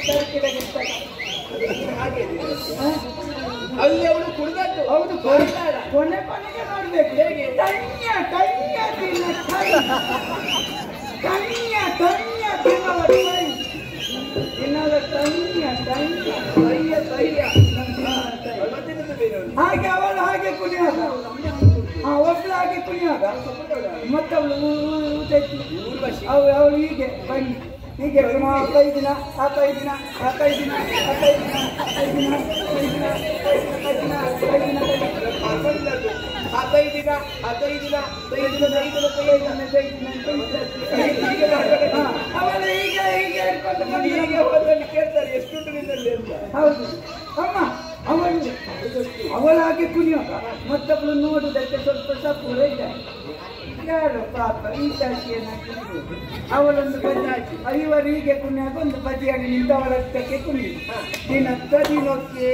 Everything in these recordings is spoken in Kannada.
ಸರ್ಕಿಡೆ ಗಿರ್ತದೆ. ಹಾಗೆ ಇದೆ. ಹ? ಅಲ್ಲಿ ಅವಳು ಕುಡಿದದ್ದು ಹೌದು ಕೊನೆ ಮಾತಾಡ. ಕೊನೆ ಕೊನೆಗೆ ನೋಡ್ಬೇಕು ಹೇಗೆ? ಕನ್ಯ ಕನ್ಯ ತಿನ್ನ ಕೈ ಕನ್ಯ ಕನ್ಯ ತಿನ್ನವ ಕೈ ತಿನ್ನದ ಕನ್ಯ ಕನ್ಯ ಧೈರ್ಯ ಧೈರ್ಯ ಮತ್ತಿನ್ನೊಂದು ಬೇರೆ ಉಂಟು. ಹಾಗೆ ಅವಳು ಹಾಗೆ ಕುಣಿಯಾಗ ಆ ಒಬ್ಳು ಹಾಗೆ ಕುಣಿಯಾಗ ಮತ್ತವಳು ಊದೈತಿ ಊರ್ವಶಿ. ಅವಳು ಅವಳು ಹೀಗೆ ಬನ್ನಿ ಹೀಗೆ ಆ ಕೈ ದಿನ ಆ ಕೈ ದಿನ ಆ ಕೈ ದಿನ ಆ ಕೈ ದಿನ ಕೈ ದಿನ ಕೈ ದಿನ ಕೈ ದಿನ ಕೈ ದಿನ ಕೈ ದಿನ ಕೈ ದಿನ ಹಾಕೊಂಡಿದ್ದು. ಹದಿನೈದು ದಿನ ಹದಿನೈದು ದಿನ ಹದಿನೈದು ದಿನ ಹದಿನೈದು ದಿನ ಹೀಗೆ ಮಾಡ್ಬೇಕು. ಹಾ, ಅವಳು ಹೀಗೆ ಹೀಗೆ ಹಿಡ್ಕೊಂಡು ಬಂದು ಹೀಗೆ ಹೋದಲ್ಲಿ ಕೇಳ್ತಾರೆ ಎಷ್ಟುಂಟು ನಿನ್ನಲ್ಲಿ ಅಂತ ಹೌದು ಅಮ್ಮ ಅವಳು ಅವಳಾಗಿ ಕುಣಿಯೋಗ ಮತ್ತೊಬ್ಳು ನೋಡುವುದಕ್ಕೆ ಸ್ವಲ್ಪ ಸಪೂರ ಇದೆ ಯಾರು ಪಾಪ ಈ ಚಾಚಿಯನ್ನ ಕುಣಿಯೋದು ಅವಳೊಂದು ಬಜಿ ಐವರು ಹೀಗೆ ಕುಣಿಯಾಗ ಒಂದು ಬದಿಯಾಗಿ ನಿಂತು ಅವಳ ಹತ್ತಕ್ಕೆ ಕುಣಿ ದಿನತ್ತ ದಿನಕ್ಕೆ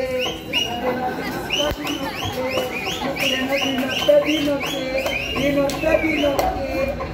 ದಿನತ್ತ ದಿನಕ್ಕೆ ದಿನತ್ತ ದಿನಕ್ಕೆ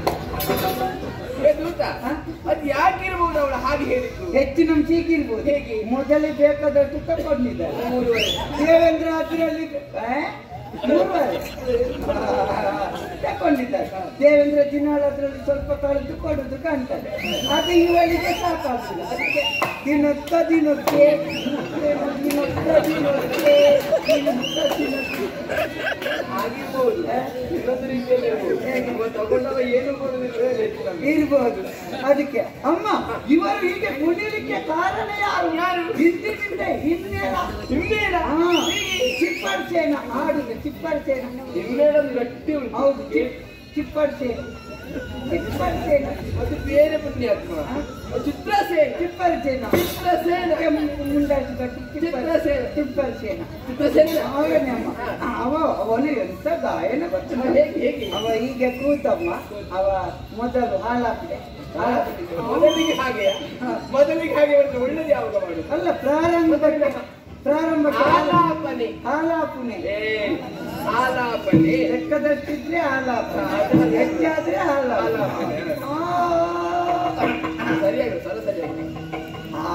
ಏ ದೂತ, ಅದು ಯಾಕಿರ್ಬೋದು ಅವಳು ಹಾಗೆ ಹೇಳಿದ್ದು ಹೆಚ್ಚಿನ ಅಂಶ ಹೀಗಿರ್ಬೋದು ಹೇಗೆ? ಮೊದಲೇ ಬೇಕಾದಷ್ಟು ತಗೊಂಡಿದ್ದಾರೆ ಮೂರುವರೆ ದೇವೇಂದ್ರ ಅದರಲ್ಲಿ ಮೂರುವರೆ ತಗೊಂಡಿದ್ದಾರೆ ದೇವೇಂದ್ರ ದಿನಾಳ ಅದರಲ್ಲಿ ಸ್ವಲ್ಪ ಕಳೆದು ಕೊಡುದು ಕಾಣ್ತದೆ ಅದು ಇವಳಿಗೆ ಸಾಕಾಗುದಿಲ್ಲ ಅದಕ್ಕೆ ದಿನಕ್ಕ ದಿನಕ್ಕೆ ದಿನಕ್ಕ ದಿನಕ್ಕೆ ದಿನಕ್ಕ ದಿನಕ್ಕೆ ಆಗಿರ್ಬೋದು ಇನ್ನೊಂದು ರೀತಿಯಲ್ಲಿ ಇರ್ಬೋದು. ಇವ ತಗೊಂಡವ ಏನು ಕೊಡುದಿಲ್ಲ ಹೆಚ್ಚು ನಮ್ಗೆ. ಇರ್ಬೋದು ಅದಕ್ಕೆ ಅಮ್ಮ ಇವರು ಹೀಗೆ ಕುಡಿಲಿಕ್ಕೆ ಕಾರಣ ಯಾರು ಯಾರು? ಹಿಂದಿನಿಂದ ಹಿನ್ನೆಲ ಹಿಮ್ಮೇಳ? ಹಾ, ಚಿಪ್ಪಡ್ಸೇನ ಹಾಡುದು ಚಿಪ್ಪಡ್ಸೇನ ಹಿಮ್ಮೇಳದ್ದು ಗಟ್ಟಿ ಉಂಟು ಹೌದು ಚಿ- ಚಿಪ್ಪಡ್ಸೇನ ಚಿಪ್ಪಡ್ಸೇನ ಅದು ಬೇರೆ ಪುಣ್ಯಾತ್ಮ ಅದು ಚಿತ್ರಸೇನ ಚಿಪ್ಪಡ್ಸೇನ ಚಿತ್ರಸೇನ ಮುಂಡಾಸಿ ಕಟ್ಟಿ ಚಿತ್ರಸೇನ. ಚಿಪ್ಪಡ್ಸೇನ ಚಿತ್ರಸೇನ ಅವನೇ ಅಮ್ಮ ಆ, ಅವ ಅವನು ಎಂತ ಗಾಯನ ಗೊತ್ತಿಲ್ಲ ಹೇಗೆ ಹೇಗೆ ಅವ ಹೀಗೆ ಕೂತಮ್ಮ ಅವ ಮೊದಲು ಹಾಳಾಗಿದೆ ಹಾಳಾಗಿದೆ ಮೊದಲಿಗೆ ಹಾಗೆಯಾ ಹಾ. ಮೊದಲಿಗೆ ಹಾಗೆ ಬರ್ತದೆ ಒಳ್ಳೇದು ಯಾವಾಗ ಮಾಡುದು ಅಲ್ಲ ಪ್ರಾರಂಭದಲ್ಲಿ ಪ್ರಾರಂಭಕ್ಕೆ ಆಲಾಪನೆ ಆಲಾಪನೆ ಏ ಆಲಾಪನೆ ಲೆಕ್ಕದಷ್ಟಿದ್ರೆ ಆಲಾಪ ಹೆಚ್ಚಾದ್ರೆ ಆಲಾಪ ಆಲಾಪನೆ. ಆ, ಸರಿಯಾಗಿ ಸರ ಸರಿಯಾಗಿ ಆ,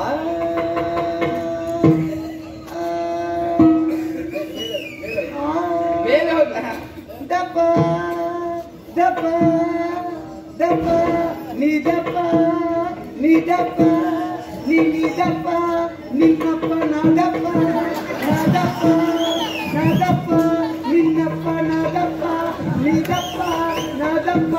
ಆ, ಮೇಲೆ ಹೋಗ ದಪ ದಪ ದಪ ನಿ ದಪ ನಿ ದಪ ನಿ ನಿ ದಪ ನಿನ್ನಪ್ಪ ನಾದಪ್ಪ ನಾದಪ್ಪ ನಾದಪ್ಪ ನಿನ್ನಪ್ಪ ನಾದಪ್ಪ ನಿದಪ್ಪ ನಾದಪ್ಪ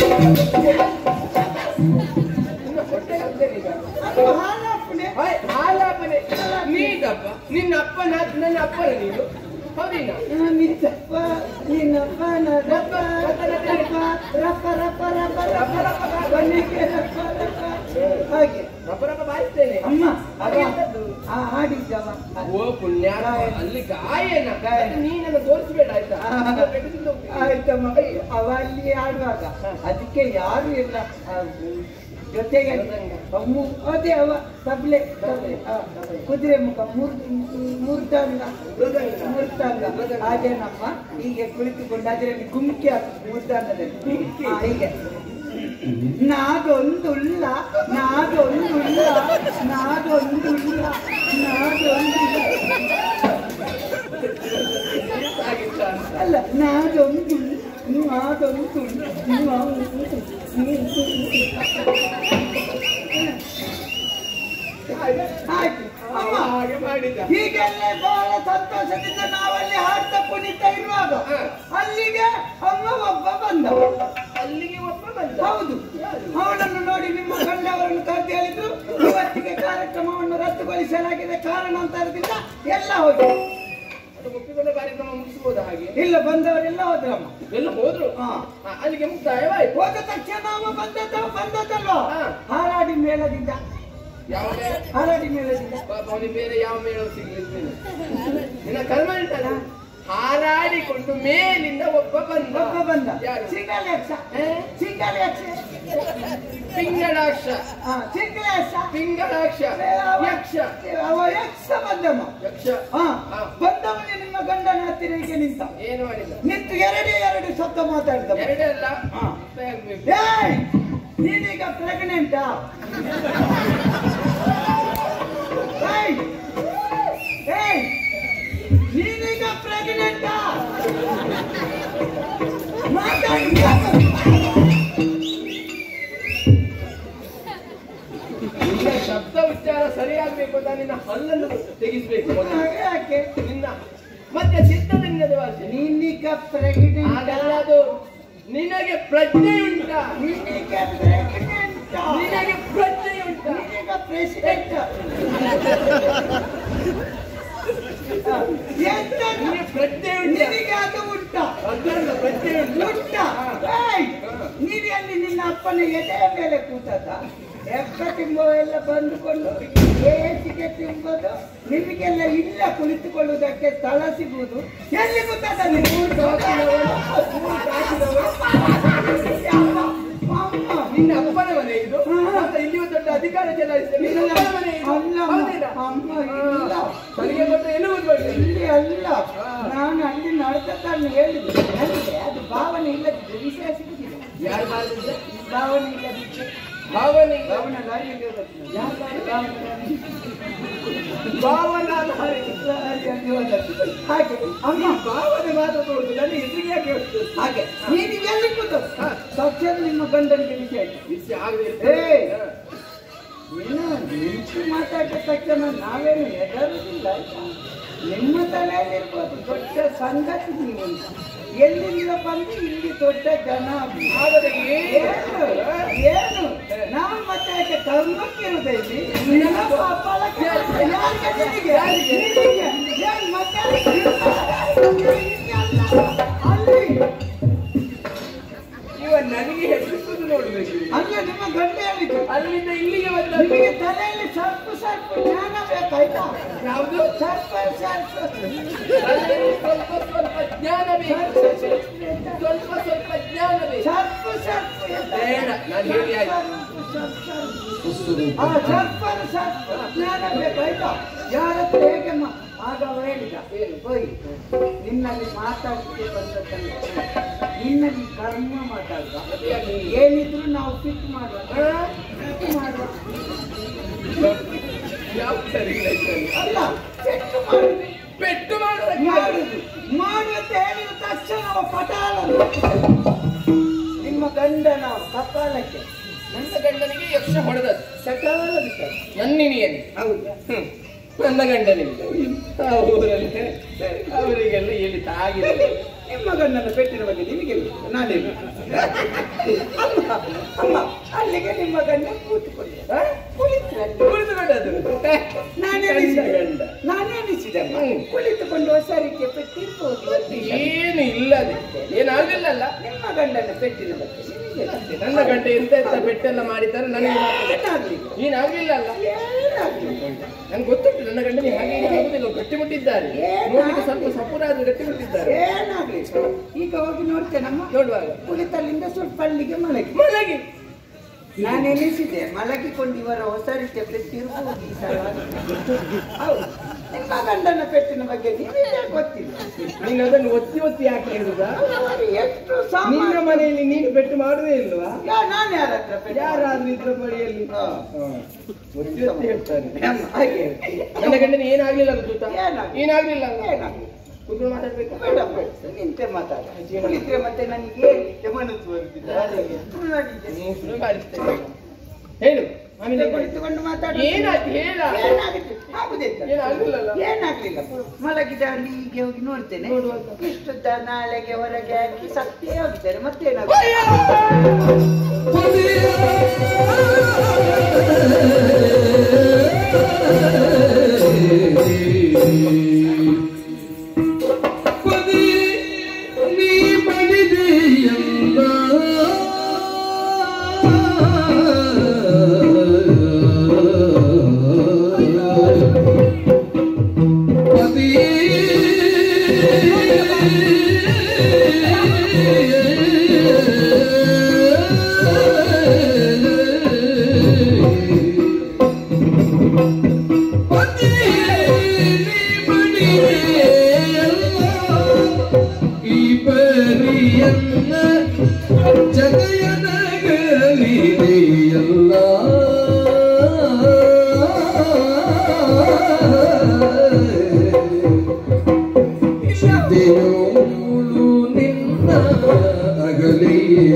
ಇನ್ನು ಹೊಟ್ಟೆ ಹತ್ತೇನೆ ಈಗ ಅದು ಹಾಲಪ್ಪನೆ ಹಾಯ್, ಆಲಾಪನೆ ನೀನಪ್ಪ ನಿನ್ನ ಅಪ್ಪನ ನನ್ನ ಅಪ್ಪನ ನೀನು ಹೌದಿಲ್ಲ ನಿದ್ದಪ್ಪ ನಿನ್ನಪ್ಪ ನಾದಪ್ಪ ರಪ್ಪ ರಪ್ಪ ರಪ್ಪ ರಪ್ಪ ರಪ್ಪ ರಪ್ಪ ಬನ್ನಿಗೆ ರಪ್ಪ ರಪ್ಪ ಹಾಗೆ ರಬ್ಬರಪ್ಪ ಬಾಯಿಸ್ತೇನೆ ಅಮ್ಮ ಅವ ಎಂತದ್ದು? ಆ ಹಾಡಿದ್ದವ ಓ ಪುಣ್ಯ ಅಲ್ಲಿ ಗಾಯನ ಗಾಯನ. ನೀನನ್ನು ತೋರಿಸ್ಬೇಡ ಆಯ್ತಾ ಆ. ನಾನು ಬೆಟ್ಟದಿಂದ ಹೋಗ್ತೀನಿ. ಆಯ್ತಮ್ಮ ಅವ ಅಲ್ಲಿ ಆಡುವಾಗ ಅದಕ್ಕೆ ಯಾರು ಇಲ್ಲ ಆ, ಜೊತೆಗೆ ಮು- ಅದೇ ಅವ ತಬ್ಲೆ ತಬ್ಲೆ ಆ, ಕುದುರೆ ಮುಖ ಮೂರ್ ಮೂರ್ತಾಂಗ ಮೃದಂಗ. ಮೂರ್ತಾಂಗ ಹಾಗೆ ನಮ್ಮ ಹೀಗೆ ಕುಳಿತುಕೊಂಡು ಅದರಲ್ಲಿ ಗುಮ್ಕಿ ಆಗ್ತದೆ ಮೂರ್ತಾಂಗದಲ್ಲಿ ಆ, ಹೀಗೆ ನಾದೊಂದುಲ್ಲ ನಾದೊಂದುಲ್ಲ ನಾದೊಂದುಲ್ಲ ನಾದೊಂದುಲ್ಲ ಆಗಿತ್ತ ಅಂತ. ಅಲ್ಲ ನಾದೊಂದು ನಾದೊಂದು ಆಯ್ತು ಅಮ್ಮ ಹಾಗೆ ಮಾಡಿದ ಹೀಗೆಲ್ಲ ಬಹಳ ಸಂತೋಷದಿಂದ ನಾವಲ್ಲಿ ಹಾಡ್ತಾ ಕುಣಿತಾ ಇರುವಾಗ ಹ. ಅಲ್ಲಿಗೆ ಅಮ್ಮ ಒಬ್ಬ ಬಂದ ಅಲ್ಲಿಗೆ ಒಬ್ಬ ಬಂದ ಹೌದು ಅವಳನ್ನು ನೋಡಿ ನಿಮ್ಮ ಗಂಡವರನ್ನು ಕರೆದು ಹೇಳಿದ್ರು ಇವತ್ತಿಗೆ ಕಾರ್ಯಕ್ರಮವನ್ನು ರದ್ದುಗೊಳಿಸಲಾಗಿದೆ ಕಾರಣಾಂತರದಿಂದ ಎಲ್ಲ ಹೋಗಿ ಅದು ಒಪ್ಪಿಕೊಂಡ ಕಾರ್ಯಕ್ರಮ ಮುಗಿಸಬಹುದಾ ಹಾಗೆ ಇಲ್ಲ ಬಂದವರೆಲ್ಲ ಹೋದ್ರಮ್ಮ ಎಲ್ಲ ಹೋದ್ರು ಹಾ ಹಾ, ಅಲ್ಲಿಗೆ ಮುಕ್ತಾಯವಾಯ್ತು ಹೋದ ತಕ್ಷಣ ಅವ ಬಂದದ್ದ ಬಂದದ್ದಲ್ವ ಹಾ. ಹಾರಾಡಿ ಮೇಳದಿಂದ ಯಾವ ಮೇಳ ಹಾರಾಡಿ ಮೇಳದಿಂದ ಪಾಪ ಅವನಿಗೆ ಬೇರೆ ಯಾವ ಮೇಳ ಸಿಗ್ಲಿಲ್ಲ ನಿನ್ನ ಕರ್ಮ ಹೇಳ್ತಾನ ಹಾರಾಡಿಕೊಂಡು ಮೇಲಿಂದ ಒಬ್ಬ ಬಂದ ಒಬ್ಬ ಬಂದ ಯಾರು ಸಿಂಗಲೇಕ್ಷ ಏ? ಸಿಂಗಲೇಕ್ಷ ಪಿಂಗಳಾಕ್ಷ ಹಾ ಸಿಂಗಲೇಕ್ಷ ಪಿಂಗಳಾಕ್ಷ ಯಕ್ಷ ಅವ ಯಕ್ಷ ಬಂದಮ್ಮ ಯಕ್ಷ ಹಾ ಹಾ. ಬಂದವನೇ ನಿಮ್ಮ ಗಂಡನ ಹತ್ತಿರ ಹೀಗೆ ನಿಂತ ಏನು ಮಾಡಿದ ನಿಂತು ಎರಡೇ ಎರಡು ಶಬ್ದ ಮಾತಾಡಿದ ಎರಡೇ ಅಲ್ಲ ಹಾ. ಮುಕ್ತಾಯ ಆಗ್ಬೇಕು. ಏಯ್ ನೀನೀಗ ಪ್ರೆಗ್ನೆಂಟಾ ಉಚ್ಚಾರ ಸರಿಯಾಗ್ಬೇಕು ಅಂತ ನಿನ್ನ ಹಲ್ಲನ್ನು ತೆಗಿಸ್ಬೇಕು ಮೊದಲು. ಯಾಕೆ ನಿನ್ನ ಮತ್ತೆ ಚಿತ್ತದ ನಿನ್ನದು ಭಾಷೆ ನಿನ್ನೀಗ ಪ್ರೆಗ್ನೆಂಟ್ ಹಾಗಲ್ಲ ಅದು ನಿನಗೆ ಪ್ರಜ್ಞೆ ಉಂಟಾ ನಿನ್ನೀಗ ಪ್ರೆಗ್ನೆಂಟ್ ನಿನಗೆ ಪ್ರಜ್ಞೆ ಉಂಟಾ ನಿನ್ನೀಗ ಪ್ರೆಸಿಡೆಂಟ್ ಎಂತ ನಿನಗೆ ಪ್ರಜ್ಞೆ ಉಂಟಾ ನಿನಗೆ ಅದು ಉಂಟ ಅದಲ್ಲ ಪ್ರಜ್ಞೆ ಉಂಟಾ ಉಂಟ ಏಯ್! ನೀನು ಅಲ್ಲಿ ನಿನ್ನ ಅಪ್ಪನ ಎದೆಯ ಮೇಲೆ ಕೂತದ ಎಕ್ಕ ತಿಂಬುವೆಲ್ಲ ಬಂದುಕೊಂಡು ಏಸಿಗೆ ತಿಂಬೋದು ನಿಮಗೆಲ್ಲ ಇಲ್ಲ ಕುಳಿತುಕೊಳ್ಳುವುದಕ್ಕೆ ಸ್ಥಳ ಸಿಗುವುದು ಎಲ್ಲಿ ಕೂತದ ನೀವು ಅಮ್ಮ, ನಿನ್ನ ಅಪ್ಪನ ಮನೆ ಇದು ಹಾ. ಮತ್ತೆ ಇಲ್ಲಿಯೂ ದೊಡ್ಡ ಅಧಿಕಾರ ಚಲಾಯಿಸಿದೆ ನಿನ್ನ ಅಪ್ಪನ ಮನೆ ಇದು ಅಲ್ಲ ಹೌದಿಲ್ಲ? ಅಮ್ಮ ಇಲ್ಲ ಸರಿಗೆ ಕೊಟ್ಟು ಎನ್ನುವುದು ಬೇಡ. ಇಲ್ಲಿ ಅಲ್ಲ ನಾನು ಅಲ್ಲಿ ನಡೆದದ್ದನ್ನು ಹೇಳಿದೆ ನನಗೆ ಅದು ಭಾವನೆ ಇಲ್ಲದಿದ್ದು ವಿಷಯ ಸಿಗುದಿಲ್ಲ ಯಾರು ಮಾಡಿದ್ರೆ ಭಾವನೆ ಇಲ್ಲದಿದ್ದು ಭಾವನೆ ಇಲ್ಲ. ಭಾವನೆ ಲಾರಿಯಲ್ಲಿ ಹೋದದ್ದು. ಯಾರು ಲಾರಿ ಭಾವನೆ ಲಾರಿ? ಭಾವನಾ ಲಾರಿ. ಲಾರಿಯಲ್ಲಿ ಹೋದದ್ದು. ಹಾಗೆ ಅಮ್ಮ ಭಾವನೆ ಮಾತಾಡೋದು ನನಗೆ ಎದುರಿಗೆ ಯಾಕೆ ಹೇಳ್ತೀಯ? ಹಾಗೆ ನೀನು ಎಲ್ಲಿ ಕೂತು ತಕ್ಷಣ ನಿಮ್ಮ ಗಂಡನಿಗೆ ವಿಷಯ ಆಯ್ತು. ವಿಷಯ ಆಗದೆ ಏ! ಏನು ನಿಂತು ಮಾತಾಡಿದ ತಕ್ಷಣ ನಾವೇನು ಹೆದರುವುದಿಲ್ಲ ಆಯ್ತಾ? ನಿಮ್ಮ ತಲೆಯಲ್ಲಿರ್ಬೋದು ದೊಡ್ಡ ಸಂಗತಿ ನೀವು ಅಂತ. ಎಲ್ಲಿಂದ ಬಂದು ಇಲ್ಲಿ ದೊಡ್ಡ ಜನ ಆದರೆ ಏನು ಏನು ನಾವು ಮತ್ತೆ ಯಾಕೆ ಕರ್ಮಕ್ಕೆ ಇರುವುದೇ ಇಲ್ಲಿ ನಿನ್ನ ಪಾಪಲಕ್ಕೆ ಯಾರಿಗೆ ನಿನಗೆ? ನಿನಗೆ? ಏನ್ ಮತ್ತೆ ಇಲ್ಲಿ ಅಲ್ಲ. ಅಲ್ಲಿ ಇವ ನನಗೆ ಹೆದರಿಸುವುದು ನೋಡ್ಬೇಕು ಅಲ್ಲ ನಿಮ್ಮ ಗಂಡ ಹೇಳಿದ್ದು ಅಲ್ಲಿಂದ ಇಲ್ಲಿಗೆ ಬಂದ ನಿಮಗೆ ತಲೆಯಲ್ಲಿ ಸ್ವಲ್ಪ ಸ್ವಲ್ಪ ಜ್ಞಾನ ಬೇಕಾಯ್ತಾ ಯಾವುದು ಸ್ವಲ್ಪ ಸ್ವಲ್ಪ ತಲೆಯಲ್ಲಿ ಸ್ವಲ್ಪ ಸ್ವಲ್ಪ ಜ್ಞಾನ ಬೇಕು ಸ್ವಲ್ಪ ಸ್ವಲ್ಪ ಜ್ಞಾನ ಬೇಕು ಸ್ವಲ್ಪ ಸ್ವಲ್ಪ ಎಂತ? ಬೇಡ, ನಾನು ಹೇಳಿ ಆಯ್ತು. ಸ್ವಲ್ಪ ಸ್ವಲ್ಪ ಆ, ಸ್ವಲ್ಪ ಸ್ವಲ್ಪ ಜ್ಞಾನ ಬೇಕಾಯ್ತಾ ಯಾರ ಹತ್ರ ಹೇಗೆ ಮಾ- ಆಗ ಅವ ಹೇಳಿದ ಹೋಯ್ ನಿನ್ನಲ್ಲಿ ಮಾತಾಡ್ಲಿಕ್ಕೆ ಬಂದದ್ದಲ್ಲ ನಿನ್ನಲ್ಲಿ ಕರ್ಮ ಮಾತಾಡುವ ಏನಿದ್ರು ನಾವು ಫಿಟ್ ಮಾಡುವ ಫಿಟ್ ಮಾಡುವ ಯಾವ ಸರಿ ಇಲ್ಲ ಇದರಲ್ಲಿ. ಅಲ್ಲ ಫಿಟ್ ಮಾಡುದು ಪೆಟ್ಟು ಮಾಡುವುದಕ್ಕೆ ಮಾಡುದು ಮಾಡು ಅಂತ ಹೇಳಿದ ತಕ್ಷಣ ಅವ ಪಟಾಲ ನಿಮ್ಮ ಗಂಡನ ಕಪಾಲಕ್ಕೆ ನನ್ನ ಗಂಡನಿಗೆ ಯಕ್ಷ ಹೊಡೆದದ್ದು ಸಕಾಲ ಬಿಟ್ಟ ನನ್ನಿನಿಯಲ್ಲಿ ಹೌದು ಹ್ಮ್. ನನ್ನ ಗಂಡನಿಗೆ ಆ ಊರಲ್ಲಿ ಅವರಿಗೆಲ್ಲ ಹೇಳಿ ತಾಗಿದೆ ನಿಮ್ಮ ಗಂಡನ ಪೆಟ್ಟಿನ ಬಗ್ಗೆ ನಿಮಗೆ ಗೊತ್ತು, ನಾನೇನು ಅಮ್ಮ ಅಮ್ಮ ಅಲ್ಲಿಗೆ ನಿಮ್ಮ ಗಂಡ ಕೂತ್ಕೊಳ್ಳಿ ಕುಳಿತರಲ್ಲಿ ಕುಳಿತುಕೊಂಡದ್ದು ನಾನೆನಿಸಿದೆ ಗಂಡ. ನಾನೆನಿಸಿದಮ್ಮ ಹ್ಮ್. ಕುಳಿತುಕೊಂಡು ಹೊಸರಿಕೆ ಪೆಟ್ಟಿರ್ಬೋದು ಇವತ್ತು ಈ ಸಲ. ಏನು ಇಲ್ಲದೆ ಏನಾಗಲಿಲ್ಲಲ್ಲ ನಿಮ್ಮ ಗಂಡನ ಪೆಟ್ಟಿನ ಬಗ್ಗೆ ನಿಮಗೆ ಗೊತ್ತಿದೆ. ನನ್ನ ಗಂಟೆ ಎಂತ ಎಂತ ಪೆಟ್ಟೆಲ್ಲ ಮಾಡಿದ್ದಾರೆ ನನಗೆ ಮಾತ್ರ ಏನಾಗ್ಲಿಲ್ಲ ಏನಾಗ್ಲಿಲ್ಲ ಅಲ್ಲ ಏನಾಗ್ಲಿಲ್ಲ ನನ್ಗೆ ಗೊತ್ತುಂಟು ನನ್ನ ಗಂಡನಿಗೆ ಹಾಗೆ ಹೀಗೆ ಆಗುದಿಲ್ಲ ಗಟ್ಟಿಮುಟ್ಟಿದ್ದಾರೆ ನೋಡ್ಲಿಕ್ಕೆ ಸ್ವಲ್ಪ ಸಪುರಾದ್ರು ಗಟ್ಟಿಮುಟ್ಟಿದ್ದಾರೆ ಏನಾಗ್ಲಿಲ್ಲ ಈಗ ಹೋಗಿ ನೋಡ್ತೇನಮ್ಮ ನೋಡುವಾಗ ಕುಳಿತಲ್ಲಿಂದ ಸ್ವಲ್ಪ ಅಲ್ಲಿಗೆ ಮಲಗಿ ಮಲಗಿ ನಾನು ಎನಿಸಿದೆ ಮಲಗಿಕೊಂಡು ಇವರ ಹೊಸ ರೀತಿಯ ಪೆಟ್ಟಿರ್ಬೋದು ಈ ಸಲ. ಹೌದು ನಿಮ್ಮ ಗಂಡನ ಪೆಟ್ಟಿನ ಬಗ್ಗೆ ನೀವೇ ಗೊತ್ತಿಲ್ಲ ನೀನು ಅದನ್ನು ಒತ್ತಿ ಒತ್ತಿ ಯಾಕೆ ಹೇಳುದಾ ಅವರು ಎಷ್ಟು ನಿನ್ನ ಸಾಮಾನ್ಯ ಮನೆಯಲ್ಲಿ ನೀನು ಪೆಟ್ಟು ಮಾಡುದೇ ಇಲ್ವಾ ನಾನು ಯಾರ ಹತ್ರ ಪೆಟ್ಟು ಯಾರಾದ್ರೂ ಇದ್ರ ಬಳಿಯಲ್ಲಿ ಹಾ. ಒತ್ತಿ ಒತ್ತಿ ಹೇಳ್ತಾರೆ ಅಮ್ಮ, ಹಾಗೆ ಹೇಳ್ತೀನಿ. ನನ್ನ ಗಂಡನ ಏನಾಗ್ಲಿಲ್ಲ ಗೊತ್ತಾ ಏನಾಗ್ಲಿಲ್ಲ. ಏನಾಗ್ಲಿಲ್ಲ ಏನಾಗ್ಲಿಲ್ಲ. ಕುತ್ಕೊಂಡು ಮಾತಾಡ್ಬೇಕು ಬೇಡ, ಬೇಡ. ನಿಂತೆ ಮಾತಾಡ ಕುಳಿತ್ರೆ ಮತ್ತೆ ನನಗೆ ಏನಿಕ್ಕೆ ಮನಸ್ಸು ಬರುತ್ತಿಲ್ಲ ಹಾಗೆ. ಸುಳ್ಳಾಡಿದ್ದೆ. ನೀನು ಶುರು ಮಾಡಿಸ್ತೇನೆ ಹೇಳು ಆಮೇಲೆ ಮತ್ತೆ ಏನಾಯ್ತು? ಕುಳಿತುಕೊಂಡು ಮಾತಾಡ ಏನಾಯ್ತು ಹೇಳ ಏನಾಗುತ್ತೆ ಆಗುದಿಲ್ಲ ಏನಾಗ್ಲಿಲ್ಲಲ್ಲ ಏನಾಗ್ಲಿಲ್ಲ ಮಲಗಿದ ಅಲ್ಲಿ ಹೀಗೆ ಹೋಗಿ ನೋಡ್ತೇನೆ ನೋಡುವಾಗ? ಇಷ್ಟುದ್ದ ನಾಳೆಗೆ ಹೊರಗೆ ಹಾಕಿ ಸತ್ತೇ ಹೋಗಿದ್ದಾರೆ ಮತ್ತೇನಾಗುತ್ತೆ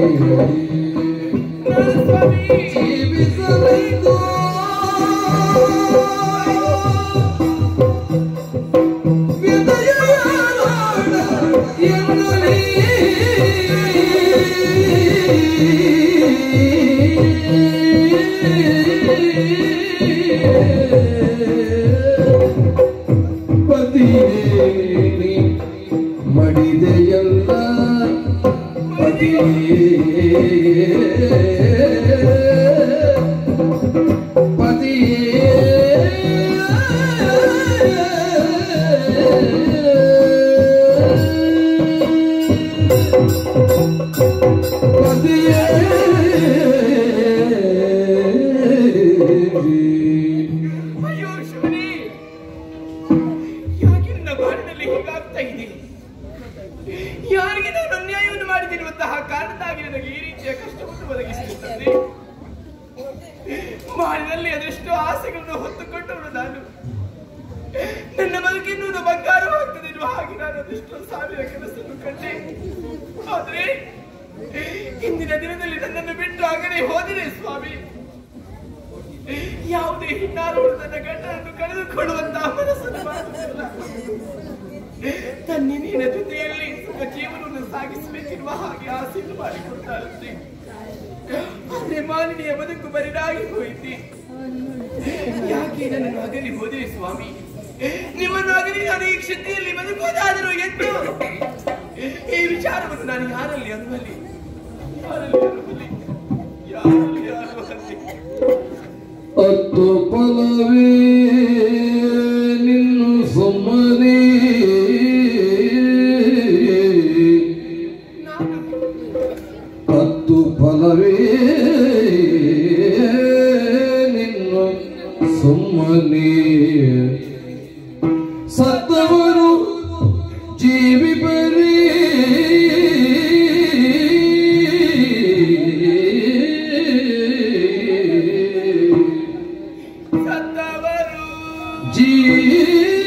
ಜೀವಿಸಬೇಕು ಯಾರಿಗೆ ನಾನು ಅನ್ಯಾಯವನ್ನು ಮಾಡಿದಿರುವಂತಹ ಕಾರಣಕ್ಕಾಗಿ ನನಗೆ ಈ ರೀತಿಯ ಕಷ್ಟವನ್ನು ಒದಗಿಸಿರುತ್ತದೆ ಮಾರಿನಲ್ಲಿ ಅದೆಷ್ಟೋ ಆಸೆಗಳನ್ನು ಹೊತ್ತುಕೊಂಡವನು ನಾನು ನನ್ನ ಬದುಕೆನ್ನುವುದು ಬಂಗಾರವಾಗ್ತದೆ ಎನ್ನುವ ಹಾಗೆ ನಾನು ಅದೆಷ್ಟೋ ಸಾವಿರ ಕೆಲಸವನ್ನು ಕಂಡೆ ಆದ್ರೆ ಇಂದಿನ ದಿನದಲ್ಲಿ ನನ್ನನ್ನು ಬಿಟ್ಟು ಆಗಲೇ ಹೋದರೆ ಸ್ವಾಮಿ ಯಾವುದೇ ಹಿನ್ನಾರು ನನ್ನ ಗಂಡನನ್ನು ಕಳೆದುಕೊಳ್ಳುವಂತಹ ಮನಸ್ಸನ್ನು ಮಾಡುವುದಿಲ್ಲ ತನ್ನಿನ ಜೊತೆಯಲ್ಲಿ ಸುಖ ಜೀವನವನ್ನು ಸಾಗಿಸಬೇಕೆನ್ನುವ ಹಾಗೆ ಆಸೆಯನ್ನು ಮಾಡಿಕೊಡ್ತಾರಂತೆ ಆದ್ರೆ ಮಾಲಿನಿಯ ಬದುಕು ಬರಿದಾಗಿ ಹೋಯಿತೆ ಯಾಕೆ ನನ್ನನ್ನು ಅಗಲಿ ಹೋದೆ ಸ್ವಾಮಿ ನಿಮ್ಮನ್ನು ಅಗಲಿ ನಾನು ಈ ಕ್ಷತಿಯಲ್ಲಿ ಬದುಕುವುದಾದರೂ ಎಂದು ಈ ವಿಚಾರವನ್ನು ನಾನು ಯಾರಲ್ಲಿ ಅನುವಲ್ಲಿ ಯಾರಲ್ಲಿ ಅನುವಲ್ಲಿ ಯಾರಲ್ಲಿ ಅನುವಲ್ಲಿ ಅತ್ತು ಫಲವೇ ನಿನ್ನು ಸುಮ್ಮನೆ ನಾನು ಹತ್ತು ಫಲವೇ ನಿನ್ನು ಸುಮ್ಮನೆ ಸತ್ತವರು ಜೀವಿ ಬರೀ ಸತ್ತವರು ಜೀವಿ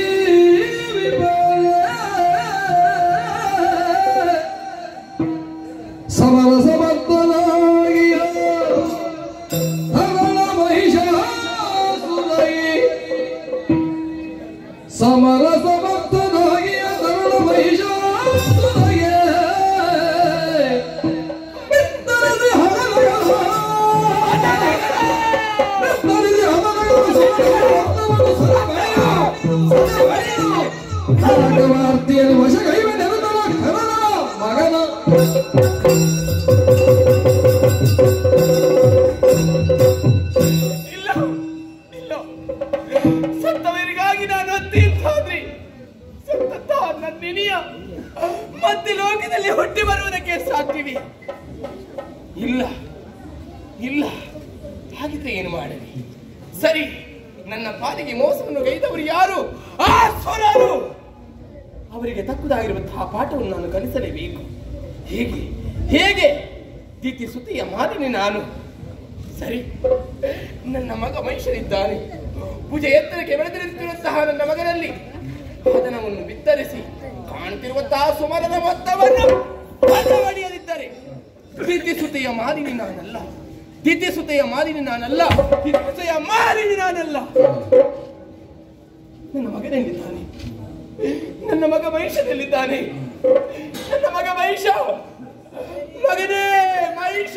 ಸಮರ ಸಮರ್ಥನಾಗಿಯ ಹರಳ ಮಹಿಷಾಸುರೈ ಸಮರ ಸಮರ್ಥನಾಗಿಯ ಹರಳ ಮಹಿಷಾಸುರೈ ಬಿತ್ತರದಿ ಹರಳಗಳ ಬಿತ್ತರದಿ ಹರಳಗಳ ಭಾರತೀಯರು ವಶಗೈವ ನೆಲದಳ ಕರಣ ಮಗನ ಇಲ್ಲ ಇಲ್ಲ ಸತ್ತವರಿಗಾಗಿ ನಾನು ಅತ್ತೀರ್ಥಾದ್ರಿ ಸತ್ತ ನನ್ನಿನಿಯ ಮತ್ತೆ ಲೋಕದಲ್ಲಿ ಹುಟ್ಟಿ ಬರುವುದಕ್ಕೆ ಸಾಧ್ಯವಿ ಇಲ್ಲ ಇಲ್ಲ ಹಾಗಿದ್ರೆ ಏನು ಮಾಡಲಿ ಸರಿ ನನ್ನ ಪಾಲಿಗೆ ಮೋಸವನ್ನು ಗೈದವರು ಯಾರು ಆ ಸ್ವರರು ಅವರಿಗೆ ತಕ್ಕದಾಗಿರುವಂತಹ ಪಾಠವನ್ನು ನಾನು ಕಲಿಸಲೇಬೇಕು ಹೇಗೆ ಹೇಗೆ ದಿತಿ ಸುತಿಯ ಮಾಲಿನಿ ನಾನು ಸರಿ ನನ್ನ ಮಗ ಮನುಷ್ಯನಿದ್ದಾನೆ ಭುಜ ಎತ್ತರಕ್ಕೆ ಬೆಳೆದಿರುತ್ತಿರುವಂತಹ ನನ್ನ ಮಗನಲ್ಲಿ ಆದನವನ್ನು ಬಿತ್ತರಿಸಿ ಕಾಣುತ್ತಿರುವಂತಹ ಸುಮರದ ಮೊತ್ತವನ್ನು ಬಡವಡಿಯದಿದ್ದರೆ ದಿತಿಸುತೆಯ ಮಾಲಿನಿ ನಾನಲ್ಲ ದಿತಿಸುತೆಯ ಮಾಲಿನಿ ನಾನಲ್ಲ ದಿತಿಸುತೆಯ ಮಾಲಿನಿ ನಾನಲ್ಲ ನನ್ನ ಮಗನೆಲ್ಲಿದ್ದಾನೆ ನನ್ನ ಮಗ ಮಹಿಷನಲ್ಲಿದ್ದಾನೆ ನನ್ನ ಮಗ ಮಹಿಷ ಮಗನೇ ಮಹಿಷ